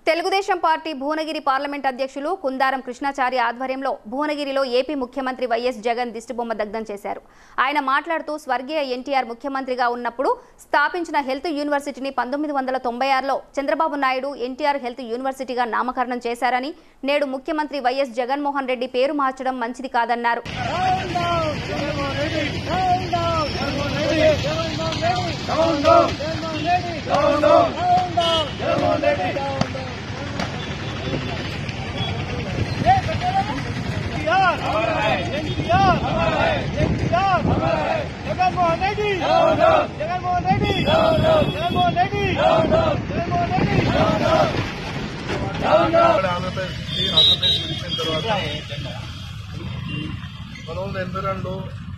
Telugu Desam party Bhuvanagiri parliament అధ్యక్షులు కుందారం కృష్ణాచారి ఆధ్వర్యంలో భువనగిరిలో ఏపీ ముఖ్యమంత్రి వైఎస్ జగన్ దిష్టిబొమ్మ దగ్ధం చేశారు ఆయన మాట్లాడుతూ స్వర్గీయ ఎన్టీఆర్ ముఖ్యమంత్రిగా ఉన్నప్పుడు స్థాపించిన హెల్త్ యూనివర్సిటీని పంతొమ్మిది వందల తొంభై ఆరులో చంద్రబాబు నాయుడు ఎన్టీఆర్ హెల్త్ యూనివర్సిటీగా నామకరణం చేశారని నేడు ముఖ్యమంత్రి వైఎస్ జగన్మోహన్ రెడ్డి పేరు మార్చడం మంచిది కాదన్నారు జగన్మోహన్ రెడ్డి జగన్మోహన్ రెడ్డి జగన్మోహన్ రెడ్డి జగన్మోహన్ రెడ్డి ఆంధ్రప్రదేశ్ నుంచి ఆంధ్రప్రదేశ్ విడిపోయిన తర్వాత పంతొమ్మిది వందల ఎనభై రెండులో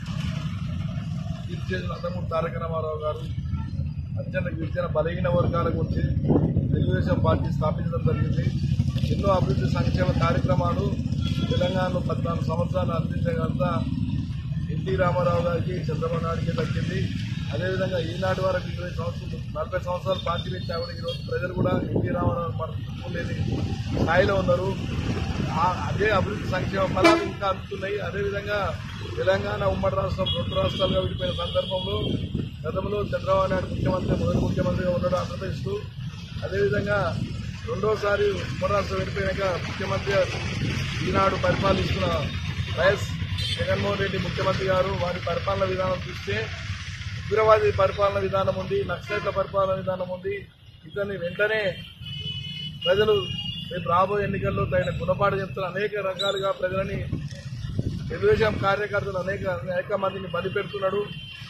గిరిజన నందమూరి తారక రామారావు గారు అత్యంత గిరిజన బలహీన వర్గాల గురించి తెలుగుదేశం పార్టీ స్థాపించడం జరిగింది ఎన్నో అభివృద్ధి సంక్షేమ కార్యక్రమాలు తెలంగాణలో పద్నాలుగు సంవత్సరాలు అందించగలంత ఎన్టీ రామారావు గారికి చంద్రబాబు నాయుడికి దక్కింది అదేవిధంగా ఈనాటి వరకు ఇరవై సంవత్సరాలు నలభై సంవత్సరాలు పార్టీ పెట్టినా కూడా ఈరోజు ప్రజలు కూడా ఎన్టీ రామారావు మర్చిపోలేని స్థాయిలో ఉన్నారు ఆ- అదే అభివృద్ధి సంక్షేమ ఫలాలు ఇంకా అందుతున్నాయి అదేవిధంగా తెలంగాణ ఉమ్మడి రాష్ట్రం రెండు రాష్ట్రాలుగా విడిపోయిన సందర్భంలో గతంలో చంద్రబాబు నాయుడు ముఖ్యమంత్రి మొదటి ముఖ్యమంత్రిగా ఉండడం ఆంధ్రప్రదేశ్లో అదేవిధంగా రెండోసారి ఉమ్మడి రాష్ట్రం విడిపోయాక ముఖ్యమంత్రి ఈనాడు పరిపాలిస్తున్న వైఎస్ జగన్మోహన్ రెడ్డి ముఖ్యమంత్రి గారు వారి పరిపాలన విధానం చూస్తే ఉగ్రవాది పరిపాలన విధానం ఉంది నక్సలైట్ల పరిపాలన విధానం ఉంది ఇతన్ని వెంటనే ప్రజలు రేపు రాబోయే ఎన్నికల్లో తగిన గుణపాటు చెప్తున్న అనేక రకాలుగా ప్రజలని తెలుగుదేశం కార్యకర్తలు అనేక అనేక మందిని బలి పెడుతున్నాడు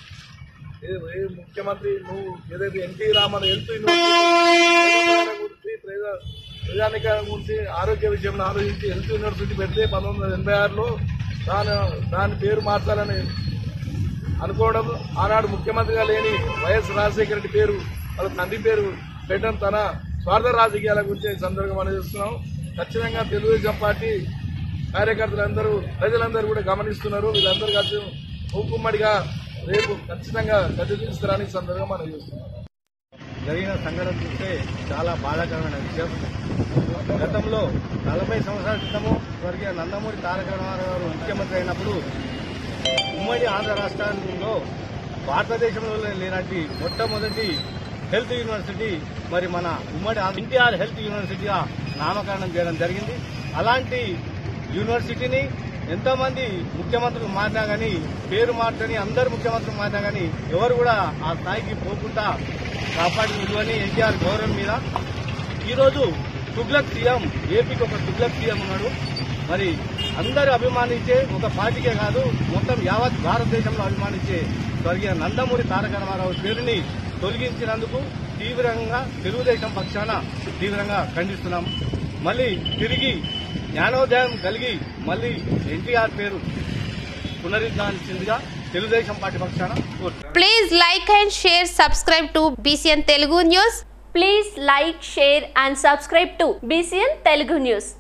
ఏ- ఏ ముఖ్యమంత్రి నువ్వు ఏదైతే ఎన్టీ రామారావు హెల్త్ యూనివర్సిటీ గురించి ప్రజా ప్రజానిక గురించి ఆరోగ్య విషయంలో ఆలోచించి హెల్త్ యూనివర్సిటీ పెడితే పంతొమ్మిది వందల ఎనభై ఆరులో దాని దాని పేరు మార్చాలని అనుకోవడం ఆనాడు ముఖ్యమంత్రిగా లేని వైఎస్ రాజశేఖర రెడ్డి పేరు వాళ్ళ తండ్రి పేరు పెట్టడం తన స్వార్థ రాజకీయాల గురించి ఈ సందర్భంగా మనం చూస్తున్నాం ఖచ్చితంగా తెలుగుదేశం పార్టీ కార్యకర్తలందరూ ప్రజలందరూ కూడా గమనిస్తున్నారు వీళ్ళందరూ కలిసి మూకుమ్మడిగా రేపు ఖచ్చితంగా గద్దె తీసుకురాని ఈ సందర్భంగా మనం చూస్తున్నాం జరిగిన సంఘటన చూస్తే చాలా బాధాకరమైన విషయం గతంలో నలభై సంవత్సరాల క్రితము స్వర్గీయ నందమూరి తారక రామారావు గారు ముఖ్యమంత్రి అయినప్పుడు ఉమ్మడి ఆంధ్ర రాష్ట్రంలో భారతదేశంలో లేనటి మొట్టమొదటి హెల్త్ యూనివర్సిటీ మరి మన ఉమ్మడి ఎన్టీఆర్ హెల్త్ యూనివర్సిటీగా నామకరణం చేయడం జరిగింది అలాంటి యూనివర్సిటీని ఎంతోమంది ముఖ్యమంత్రులు మారినా కానీ పేరు మార్చని అందరు ముఖ్యమంత్రులు మారినా కానీ ఎవరు కూడా ఆ స్థాయికి పోకుండా కాపాడి నిలువని ఎన్టీఆర్ గౌరవం మీద ఈరోజు తుగ్లక్ సీఎం ఏపీకి ఒక తుగ్లక్ సీఎం ఉన్నాడు మరి అందరూ అభిమానించే ఒక పార్టీకే కాదు మొత్తం యావత్ భారతదేశంలో అభిమానించే స్వర్గీయ నందమూరి తారక రామారావు పేరుని తొలగించినందుకు తీవ్రంగా తెలుగుదేశం పక్షాన తీవ్రంగా ఖండిస్తున్నాం మళ్ళీ తిరిగి జ్ఞానోదయం కలిగి మళ్ళీ ఎన్టీఆర్ పేరు పునరుద్ధరించిందిగా తెలుగుదేశం పార్టీ పక్షాన కోరుతున్నాం Please like and share, subscribe to BCN Telugu News. Please like, share and subscribe to BCN Telugu News.